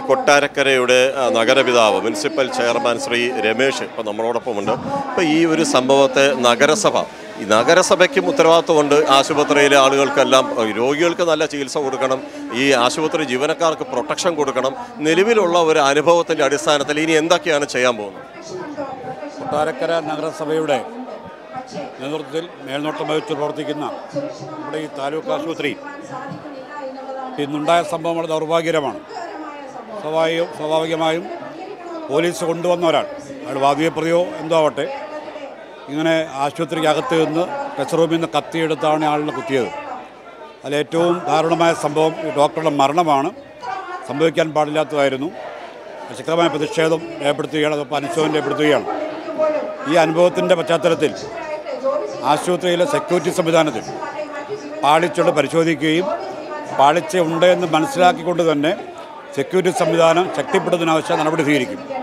കൊട്ടാരക്കരയുടെ ആ, നഗരപിതാവ് municipal chairman Shri Ramesh ഇപ്പം നമ്മളോടൊപ്പമുണ്ട് ഇപ്പം ഈ ഒരു സംഭവത്തെ നഗരസഭ ഈ നഗരസഭയ്ക്കും ഉത്തരവാദിത്വമുണ്ട് ആശുപത്രിയിലെ ആളുകൾക്കെല്ലാം ഏ, രോഗികൾക്ക് നല്ല ചികിത്സ കൊടുക്കണം ഈ ആശുപത്രി ജീവനക്കാർക്ക് പ്രൊട്ടക്ഷൻ കൊടുക്കണം നിലവിലുള്ള ഒരു അനുഭവത്തിൻ്റെ അടിസ്ഥാനത്തിൽ ഇനി എന്തൊക്കെയാണ് ചെയ്യാൻ പോകുന്നത് കൊട്ടാരക്കര നഗരസഭയുടെ നേതൃത്വത്തിൽ മേൽനോട്ടം വഹിച്ച് പ്രവർത്തിക്കുന്ന നമ്മുടെ ഈ താലൂക്ക് ആശുപത്രി ഇന്നുണ്ടായ സംഭവം വളരെ ദൗർഭാഗ്യകരമാണ് സ്വാഭാവികം സ്വാഭാവികമായും പോലീസ് കൊണ്ടുവന്ന ഒരാൾ അയാൾ വാദിയെ പ്രതിയോ എന്തോ ആവട്ടെ ഇങ്ങനെ ആശുപത്രിക്കകത്ത് നിന്ന് ടെസ്റ്റ് റൂമിൽ നിന്ന് കത്തിയെടുത്താണ് ആളിനെ കുത്തിയത് അതിൽ ഏറ്റവും ദാരുണമായ സംഭവം ഈ ഡോക്ടറുടെ മരണമാണ് സംഭവിക്കാൻ പാടില്ലാത്തതായിരുന്നു ശക്തമായ പ്രതിഷേധം രേഖപ്പെടുത്തുകയാണ് അതോടൊപ്പം അനുശോചനം രേഖപ്പെടുത്തുകയാണ് ഈ അനുഭവത്തിൻ്റെ പശ്ചാത്തലത്തിൽ ആശുപത്രിയിലെ സെക്യൂരിറ്റി സംവിധാനത്തിൽ പാളിച്ചകൾ പരിശോധിക്കുകയും പാളിച്ച ഉണ്ട് എന്ന് മനസ്സിലാക്കിക്കൊണ്ട് തന്നെ സെക്യൂരിറ്റി സംവിധാനം ശക്തിപ്പെടുത്തുന്നതിനാവശ്യ നടപടി സ്വീകരിക്കും